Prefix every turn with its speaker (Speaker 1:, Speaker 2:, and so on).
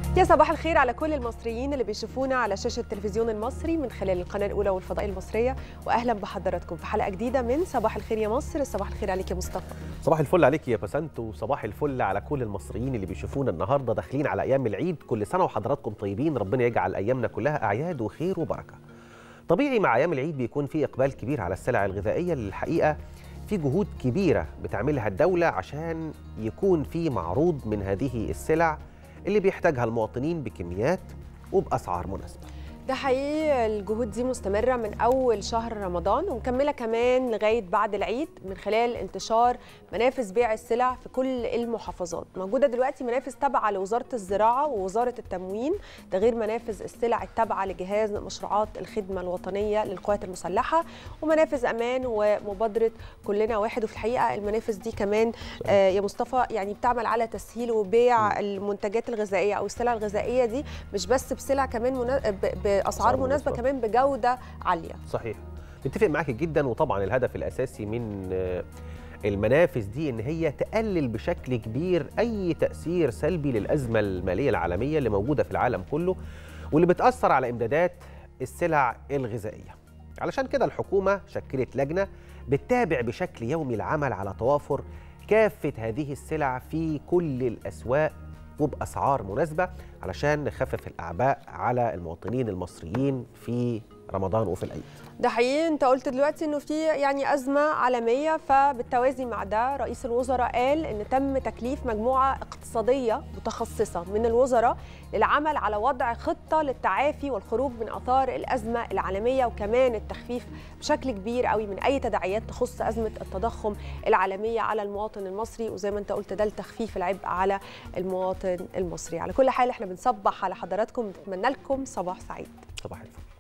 Speaker 1: يا صباح الخير على كل المصريين اللي بيشوفونا على شاشة التلفزيون المصري من خلال القناة الأولى والفضاء المصرية وأهلا بحضراتكم في حلقة جديدة من صباح الخير يا مصر صباح الخير عليك يا مصطفى
Speaker 2: صباح الفل عليك يا بسنت وصباح الفل على كل المصريين اللي بيشوفونا النهارده داخلين على ايام العيد كل سنه وحضراتكم طيبين ربنا يجعل ايامنا كلها اعياد وخير وبركه طبيعي مع ايام العيد بيكون في اقبال كبير على السلع الغذائيه اللي الحقيقه في جهود كبيره بتعملها الدوله عشان يكون في معروض من هذه السلع اللي بيحتاجها المواطنين بكميات وباسعار مناسبه
Speaker 1: ده حقيقي الجهود دي مستمرة من أول شهر رمضان ومكملة كمان لغاية بعد العيد من خلال انتشار منافذ بيع السلع في كل المحافظات موجودة دلوقتي منافذ تابعة لوزارة الزراعة ووزارة التموين ده غير منافذ السلع التابعة لجهاز مشروعات الخدمة الوطنية للقوات المسلحة ومنافذ أمان ومبادرة كلنا واحد وفي الحقيقة المنافذ دي كمان آه يا مصطفى يعني بتعمل على تسهيل وبيع المنتجات الغذائية أو السلع الغذائية دي مش بس بسلع كمان منا... ب... ب... اسعار مناسبه كمان بجوده عاليه
Speaker 2: صحيح نتفق معاك جدا وطبعا الهدف الاساسي من المنافذ دي ان هي تقلل بشكل كبير اي تاثير سلبي للازمه الماليه العالميه اللي موجوده في العالم كله واللي بتاثر على امدادات السلع الغذائيه علشان كده الحكومه شكلت لجنه بتتابع بشكل يومي العمل على توافر كافه هذه السلع في كل الاسواق وباسعار مناسبه علشان نخفف الاعباء على المواطنين المصريين في رمضان وفي العيد.
Speaker 1: ده حقيقي انت قلت دلوقتي انه في يعني ازمه عالميه فبالتوازي مع ده رئيس الوزراء قال ان تم تكليف مجموعه اقتصاديه متخصصه من الوزراء للعمل على وضع خطه للتعافي والخروج من اثار الازمه العالميه وكمان التخفيف بشكل كبير قوي من اي تداعيات تخص ازمه التضخم العالميه على المواطن المصري وزي ما انت قلت ده لتخفيف العبء على المواطن المصري على كل حال احنا بنصبح على حضراتكم بنتمنى لكم صباح سعيد
Speaker 2: صباح الفل